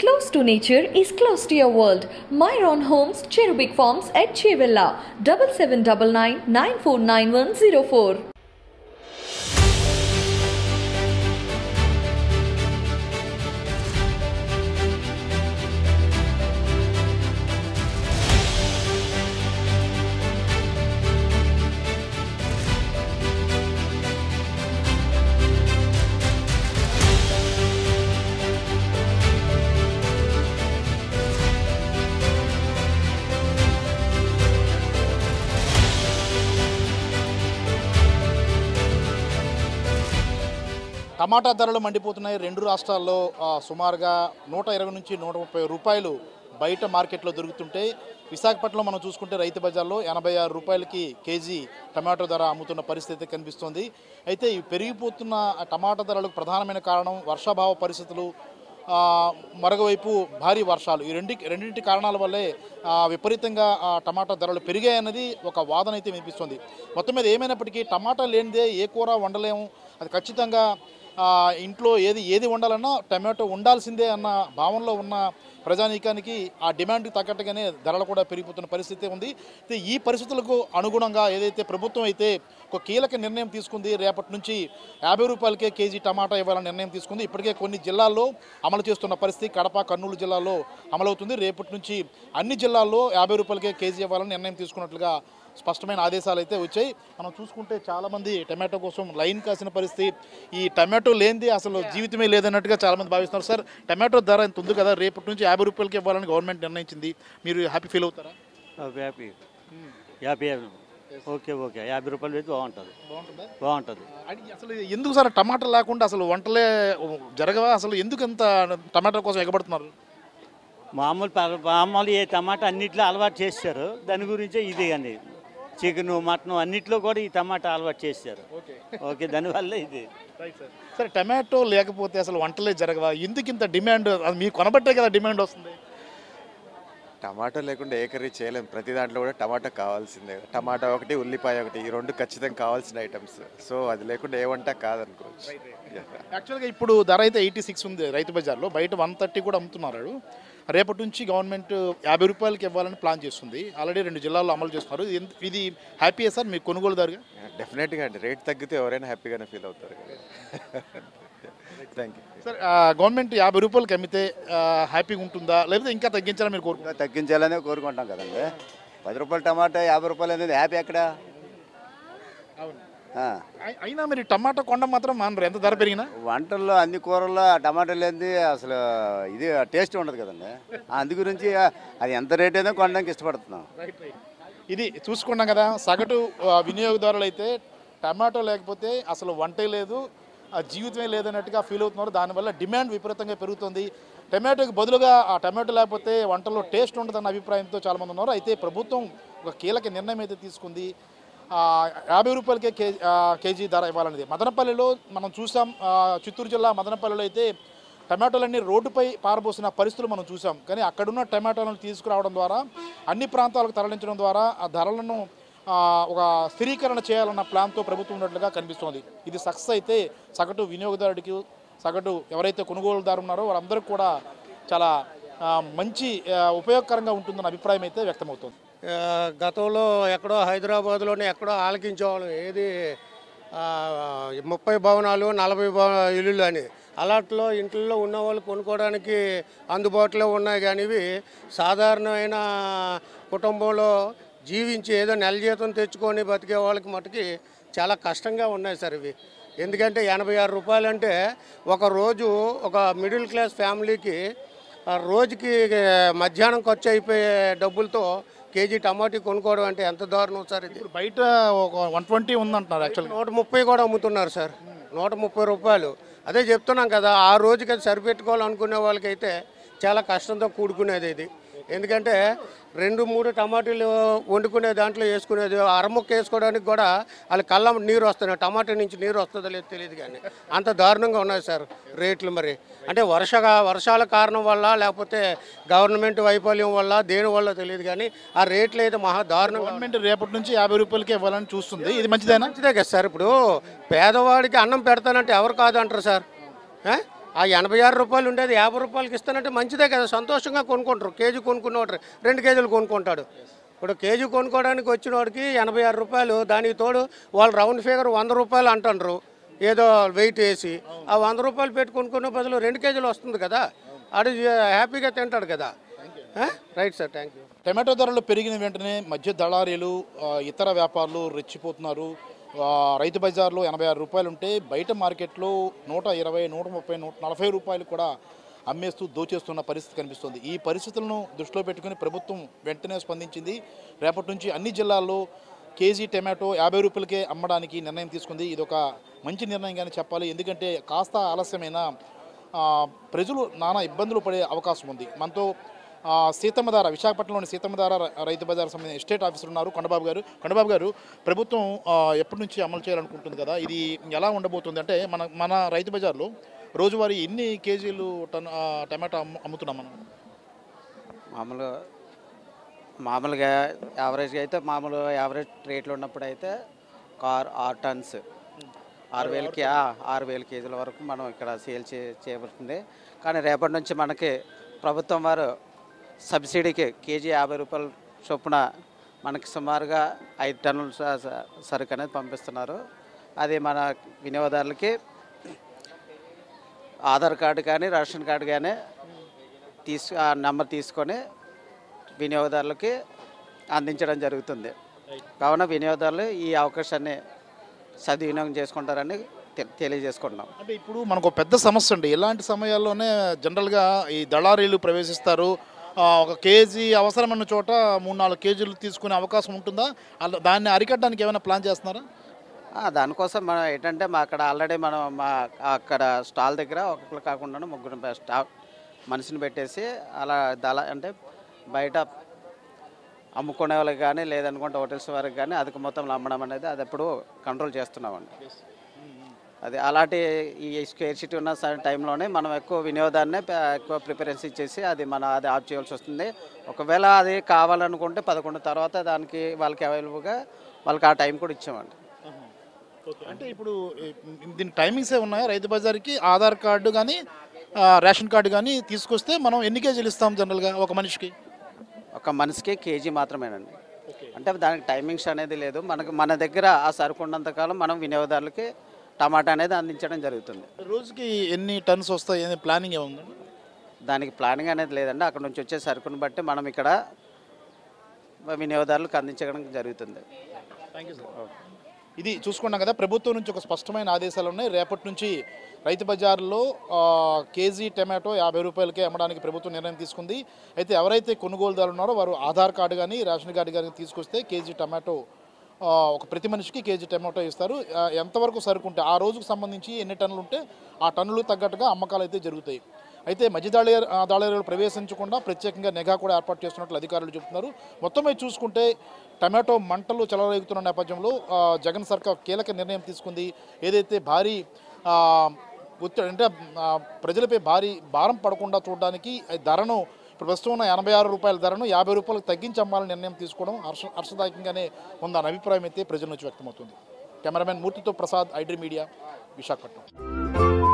Close to nature is close to your world. Myron Homes, Cherubic Farms at Chevilla, 7799 949104. టమాటా ధరలు మండిపోతున్నాయి రెండు రాష్ట్రాల్లో ఆ, సుమారుగా నూట ఇరవై నుంచి నూట ముప్పై రూపాయలు బయట మార్కెట్లో దొరుకుతుంటే విశాఖపట్నంలో మనం చూసుకుంటే రైతు బజార్లో ఎనభై ఆరు రూపాయలకి కేజీ టమాటో ధర అమ్ముతున్న పరిస్థితి కనిపిస్తోంది అయితే ఈ పెరిగిపోతున్న ఆ టమాటా ధరలకు ప్రధానమైన కారణం వర్షాభావ పరిస్థితులు ఆ, మరొకవైపు భారీ వర్షాలు ఈ రెండి రెండింటి కారణాల వల్లే ఆ, విపరీతంగా ఆ, టమాటా ధరలు పెరిగాయన్నది ఒక వాదన అయితే వినిపిస్తుంది మొత్తం మీద ఏమైనప్పటికీ టమాటా లేనిదే ఏ కూర వండలేము అది ఖచ్చితంగా ఆ, ఇంట్లో ఏది ఏది వండాలన్నా టమాటో ఉండాల్సిందే అన్న భావనలో ఉన్న ప్రజానీకానికి ఆ డిమాండ్కి తగ్గట్టుగానే ధరలు కూడా పెరిగిపోతున్న పరిస్థితి ఉంది అయితే ఈ పరిస్థితులకు అనుగుణంగా ఏదైతే ప్రభుత్వం అయితే ఒక కీలక నిర్ణయం తీసుకుంది రేపటి నుంచి యాభై రూపాయలకే కేజీ టమాటా ఇవ్వాలని నిర్ణయం తీసుకుంది ఇప్పటికే కొన్ని జిల్లాల్లో అమలు చేస్తున్న పరిస్థితి కడప కర్నూలు జిల్లాలో అమలవుతుంది రేపటి నుంచి అన్ని జిల్లాల్లో యాభై రూపాయలకే కేజీ ఇవ్వాలని నిర్ణయం తీసుకున్నట్లుగా స్పష్టమైన ఆదేశాలు అయితే వచ్చాయి మనం చూసుకుంటే చాలామంది టమాటో కోసం లైన్ కాసిన పరిస్థితి ఈ టమాటో లేనిది అసలు జీవితమే లేదన్నట్టుగా చాలామంది భావిస్తున్నారు సార్ టమాటో ధర ఇంత ఉంది కదా రేపటి నుంచి యాభై రూపాయలకి ఇవ్వాలని గవర్నమెంట్ నిర్ణయించింది మీరు హ్యాపీ ఫీల్ అవుతారా హ్యాపీ యాభై ఓకే ఓకే యాభై రూపాయలు పెట్టి బాగుంటుంది బాగుంటుందా బాగుంటుంది అది అసలు ఎందుకు సార్ టమాటా లేకుండా అసలు వంటలే జరగవా అసలు ఎందుకు ఇంత టమాటా కోసం ఎగబడుతున్నారు మామూలు ప- మామూలు ఏ టమాటా అన్నిట్లో అలవాటు చేశారు దాని గురించే ఇది అని చికెను మటన్ అన్నిట్లో కూడా ఈ టమాటా అలవాటు చేశారు ఓకే ఓకే దానివల్ల ఇది సరే టమాటో లేకపోతే అసలు వంటలే జరగవా ఎందుకు ఇంత డిమాండ్ అది మీకు కొనబట్టే కదా డిమాండ్ వస్తుంది టమాటా లేకుండా ఏ కర్రీ చేయలేం ప్రతి దాంట్లో కూడా టమాటా కావాల్సిందే టమాటా ఒకటి ఉల్లిపాయ ఒకటి ఈ రెండు ఖచ్చితంగా కావాల్సిన ఐటమ్స్ సో అది లేకుండా ఏ వంట కాదనుకోవచ్చు Yeah. యాక్చువల్గా ఇప్పుడు ధర అయితే ఎయిటీ సిక్స్ ఉంది రైతు బజార్లో బయట వన్ థర్టీ కూడా అమ్ముతున్నారు రేపటి నుంచి గవర్నమెంట్ యాభై రూపాయలకి ఇవ్వాలని ప్లాన్ చేస్తుంది ఆల్రెడీ రెండు జిల్లాల్లో అమలు చేస్తున్నారు ఇది ఎంత- ఇది హ్యాపీ సార్ మీకు కొనుగోలుదారుగా డెఫినెట్గా అండి రేట్ తగ్గితే ఎవరైనా హ్యాపీగానే ఫీల్ అవుతారు థ్యాంక్ యూ సార్ ఆ, గవర్నమెంట్ యాభై రూపాయలకి అమ్మితే ఆ, హ్యాపీగా ఉంటుందా లేకపోతే ఇంకా తగ్గించాలని మీరు కోరుకుంటున్నారు ఇంకా తగ్గించాలనే కోరుకుంటాం కదండి పది రూపాయలు టమాటా యాభై రూపాయలు అనేది హ్యాపీ ఎక్కడ ఆ. అయి- అయినా మీరు టమాటా కొండ మాత్రం మానరు ఎంత ధర పెరిగినా వంటల్లో అన్ని కూరల్లో ఆ టమాటా లేనిది అసలు ఇది టేస్ట్ ఉండదు కదండి అందు గురించి అది ఎంత రేట్ అయినా కొనడానికి ఇష్టపడుతున్నాం ఇది చూసుకున్నాం కదా సగటు ఆ, వినియోగదారులు అయితే టమాటో లేకపోతే అసలు వంటే లేదు ఆ జీవితమే లేదన్నట్టుగా ఫీల్ అవుతున్నారు దానివల్ల డిమాండ్ విపరీతంగా పెరుగుతుంది టమాటోకి బదులుగా ఆ టమాటో లేకపోతే వంటలో టేస్ట్ ఉండదన్న అభిప్రాయంతో చాలామంది ఉన్నారు అయితే ప్రభుత్వం ఒక కీలక నిర్ణయం అయితే తీసుకుంది ఆ, యాభై రూపాయలకే కేజీ కేజీ ధర ఇవ్వాలనేది మదనపల్లిలో మనం చూసాం ఆ, చిత్తూరు జిల్లా మదనపల్లిలో అయితే టమాటోలన్నీ రోడ్డుపై పారబోసిన పరిస్థితులు మనం చూసాం కానీ అక్కడున్న టమాటోలను తీసుకురావడం ద్వారా అన్ని ప్రాంతాలకు తరలించడం ద్వారా ఆ ధరలను ఆ, ఒక స్థిరీకరణ చేయాలన్న ప్లాన్తో ప్రభుత్వం ఉన్నట్లుగా కనిపిస్తోంది ఇది సక్సెస్ అయితే సగటు వినియోగదారుడికి సగటు ఎవరైతే కొనుగోలుదారు ఉన్నారో వారందరికీ కూడా చాలా ఆ, మంచి ఆ, ఉపయోగకరంగా ఉంటుందన్న అభిప్రాయం అయితే వ్యక్తమవుతోంది ఆ, గతంలో ఎక్కడో హైదరాబాద్లోనే ఎక్కడో ఆలకించేవాళ్ళం ఏది ఆ, ముప్పై భవనాలు నలభై భవ ఇల్లులు అని అలాంటిలో ఇంట్లో ఉన్న వాళ్ళు కొనుక్కోవడానికి అందుబాటులో ఉన్నాయి కానీ ఇవి సాధారణమైన కుటుంబంలో జీవించి ఏదో నెల జీతం తెచ్చుకొని బతికే వాళ్ళకి మటుకి చాలా కష్టంగా ఉన్నాయి సార్ ఇవి ఎందుకంటే ఎనభై ఆరు రూపాయలు అంటే ఒక రోజు ఒక మిడిల్ క్లాస్ ఫ్యామిలీకి ఆ రోజుకి మధ్యాహ్నం ఖర్చు అయిపోయే డబ్బులతో కేజీ టమాటీ కొనుక్కోవడం అంటే ఎంత దారుణం సార్ ఇది ఇప్పుడు బయట ఒక వన్ ట్వంటీ ఉందంటున్నారు యాక్చువల్గా నూట ముప్పై కూడా అమ్ముతున్నారు సార్ నూట ముప్పై రూపాయలు అదే చెప్తున్నాం కదా ఆ రోజుకి అది సరిపెట్టుకోవాలనుకునే వాళ్ళకైతే చాలా కష్టంతో కూడుకునేది ఇది ఎందుకంటే రెండు మూడు టమాటీలు వండుకునే దాంట్లో వేసుకునేది అరముక్క వేసుకోవడానికి కూడా వాళ్ళ కళ్ళ నీరు వస్తున్నాయి టమాటా నుంచి నీరు వస్తుందో లేదో తెలియదు కానీ అంత దారుణంగా ఉన్నాయి సార్ రేట్లు మరి అంటే వర్ష వర్షాల కారణం వల్ల లేకపోతే గవర్నమెంట్ వైఫల్యం వల్ల దేని వల్ల తెలియదు కానీ ఆ రేట్లు అయితే మహా దారుణంగా గవర్నమెంట్ రేపటి నుంచి యాభై రూపాయలకే ఇవ్వాలని చూస్తుంది ఇది మంచిదేనా మంచిదే కదా సార్ ఇప్పుడు పేదవాడికి అన్నం పెడతానంటే ఎవరు కాదు అంటారు సార్ ఆ? ఆ ఎనభై ఆరు రూపాయలు ఉండేది యాభై రూపాయలకి ఇస్తానంటే మంచిదే కదా సంతోషంగా కొనుక్కుంటారు కేజీ కొనుక్కున్నవాడు రెండు కేజీలు కొనుక్కుంటాడు ఇప్పుడు కేజీ కొనుక్కోవడానికి వచ్చిన వాడికి ఎనభై ఆరు రూపాయలు దానికి తోడు వాళ్ళు రౌండ్ ఫిగర్ వంద రూపాయలు అంటుండ్రు ఏదో వెయిట్ వేసి ఆ వంద రూపాయలు పెట్టి కొనుక్కునే బదులు రెండు కేజీలు వస్తుంది కదా ఆడు హ్యాపీగా తింటాడు కదా ఆ? Right sir thank you tomato ధరలు పెరిగిన వెంటనే మధ్య దళారీలు ఆ, ఇతర వ్యాపారులు రెచ్చిపోతున్నారు ఆ, రైతు బజార్లో ఎనభై ఆరు రూపాయలు ఉంటే బయట మార్కెట్లో నూట ఇరవై నూట ముప్పై నూట నలభై రూపాయలు కూడా అమ్మేస్తూ దోచేస్తున్న పరిస్థితి కనిపిస్తుంది ఈ పరిస్థితులను దృష్టిలో పెట్టుకుని ప్రభుత్వం వెంటనే స్పందించింది రేపటి నుంచి అన్ని జిల్లాల్లో కేజీ టమాటో యాభై రూపాయలకే అమ్మడానికి నిర్ణయం తీసుకుంది ఇది ఒక మంచి నిర్ణయంగానే చెప్పాలి ఎందుకంటే కాస్త ఆలస్యమైన ఆ, ప్రజలు నానా ఇబ్బందులు పడే అవకాశం ఉంది మనతో ఆ, సీతమ్మధార విశాఖపట్నంలోని సీతమ్మధార ర- రైతు బజార్ సంబంధించిన ఎస్టేట్ ఆఫీసర్ ఉన్నారు కొండబాబు గారు కొండబాబు గారు ప్రభుత్వం ఆ, ఎప్పటి నుంచి అమలు చేయాలనుకుంటుంది కదా ఇది ఎలా ఉండబోతుంది అంటే మన మన రైతు బజార్లో రోజువారీ ఎన్ని కేజీలు టన్ ఆ, టమాటా అమ్ము అమ్ముతున్నాం మనం మామూలు మామూలుగా యావరేజ్గా అయితే మామూలు యావరేజ్ రేట్లు ఉన్నప్పుడు అయితే ఒక ఆరు ఆరు టన్స్ ఆరు వేలకి ఆ, ఆరు వేల కేజీల వరకు మనం ఇక్కడ సేల్ చే చేయబడుతుంది కానీ రేపటి నుంచి మనకి ప్రభుత్వం వారు సబ్సిడీకి కేజీ యాభై రూపాయల చొప్పున మనకి సుమారుగా ఐదు టన్నుల స- స- సరుకు అనేది పంపిస్తున్నారు అది మన వినియోగదారులకి ఆధార్ కార్డు కానీ రేషన్ కార్డు కానీ తీసు ఆ నెంబర్ తీసుకొని వినియోగదారులకి అందించడం జరుగుతుంది కావున వినియోగదారులు ఈ అవకాశాన్ని సద్వినియోగం చేసుకుంటారని తె- తెలియజేసుకుంటున్నాం అంటే ఇప్పుడు మనకు ఒక పెద్ద సమస్య అండి ఇలాంటి సమయాల్లోనే జనరల్గా ఈ దళారీలు ప్రవేశిస్తారు ఆ, ఒక కేజీ అవసరమైన చోట మూడు నాలుగు కేజీలు తీసుకునే అవకాశం ఉంటుందా అలా దాన్ని అరికట్టడానికి ఏమైనా ప్లాన్ చేస్తున్నారా ఆ, దానికోసం మనం ఏంటంటే మా అక్కడ ఆల్రెడీ మనం మా అక్కడ స్టాల్ దగ్గర ఒకరు కాకుండా ముగ్గురు స్టాఫ్ మనిషిని పెట్టేసి అలా దళ అంటే బయట అమ్ముకునే వాళ్ళకి కానీ లేదనుకుంటే హోటల్స్ వారికి కానీ అధిక మొత్తంలో అమ్మడం అనేది అది ఎప్పుడు కంట్రోల్ చేస్తున్నామండి అది అలాంటి ఈ స్క్వేర్ సిటీ ఉన్న స- టైంలోనే మనం ఎక్కువ వినియోగాన్ని ప- ఎక్కువ ప్రిఫరెన్స్ ఇచ్చేసి అది మన అది ఆఫ్ చేయాల్సి వస్తుంది ఒకవేళ అది కావాలనుకుంటే పదకొండు తర్వాత దానికి వాళ్ళకి అవైలబుల్గా వాళ్ళకి ఆ టైం కూడా ఇచ్చామండి అంటే ఇప్పుడు ఈ- దీని టైమింగ్స్ ఏ ఉన్నాయా రైతు బజార్కి ఆధార్ కార్డు కానీ రేషన్ కార్డు కానీ తీసుకొస్తే మనం ఎన్ని కేజీలు ఇస్తాం జనరల్గా ఒక మనిషికి ఒక మనిషికి కేజీ మాత్రమేనండి అంటే దానికి టైమింగ్స్ అనేది లేదు మనకు మన దగ్గర ఆ సరుకు ఉన్నంతకాలం మనం వినియోగదారులకి టమాటా అనేది అందించడం జరుగుతుంది రోజుకి ఎన్ని టన్స్ వస్తాయి అనే ప్లానింగ్ ఏముంది దానికి ప్లానింగ్ అనేది లేదండి అక్కడ నుంచి వచ్చే సరుకుని బట్టి మనం ఇక్కడ వినియోగదారులకు అందించడం జరుగుతుంది థ్యాంక్ యూ సార్ ఇది చూసుకున్నాం కదా ప్రభుత్వం నుంచి ఒక స్పష్టమైన ఆదేశాలు ఉన్నాయి రేపటి నుంచి రైతు బజార్లో ఆ, కేజీ టమాటో యాభై రూపాయలకే అమ్మడానికి ప్రభుత్వం నిర్ణయం తీసుకుంది అయితే ఎవరైతే కొనుగోలుదారులు ఉన్నారో వారు ఆధార్ కార్డు కానీ రేషన్ కార్డు కానీ తీసుకొస్తే కేజీ టమాటో ఆ, ఒక ప్రతి మనిషికి కేజీ టమాటో ఇస్తారు ఆ, ఎంతవరకు సరుకు ఉంటే ఆ రోజుకు సంబంధించి ఎన్ని టన్నులు ఉంటే ఆ టన్నులు తగ్గట్టుగా అమ్మకాలు అయితే జరుగుతాయి అయితే మధ్య దాళి దాళారీలు ప్రవేశించకుండా ప్రత్యేకంగా నిఘా కూడా ఏర్పాటు చేస్తున్నట్లు అధికారులు చెబుతున్నారు మొత్తం మీద చూసుకుంటే టమాటో మంటలు చెలరేగుతున్న నేపథ్యంలో ఆ, జగన్ సర్కార్ కీలక నిర్ణయం తీసుకుంది ఏదైతే భారీ ఆ, ఒత్తిడి అంటే ఆ, ప్రజలపై భారీ భారం పడకుండా చూడడానికి ఈ ధరను ఇప్పుడు ప్రస్తుతం ఉన్న ఎనభై ఆరు రూపాయల ధరను యాభై రూపాయలకు తగ్గించి అమ్మాలని నిర్ణయం తీసుకోవడం హర్ష హర్షదాయకంగానే ఉందన్న అభిప్రాయం అయితే ప్రజల నుంచి వ్యక్తమవుతుంది కెమెరామెన్ మూర్తితో ప్రసాద్ ఐడ్రీ మీడియా విశాఖపట్నం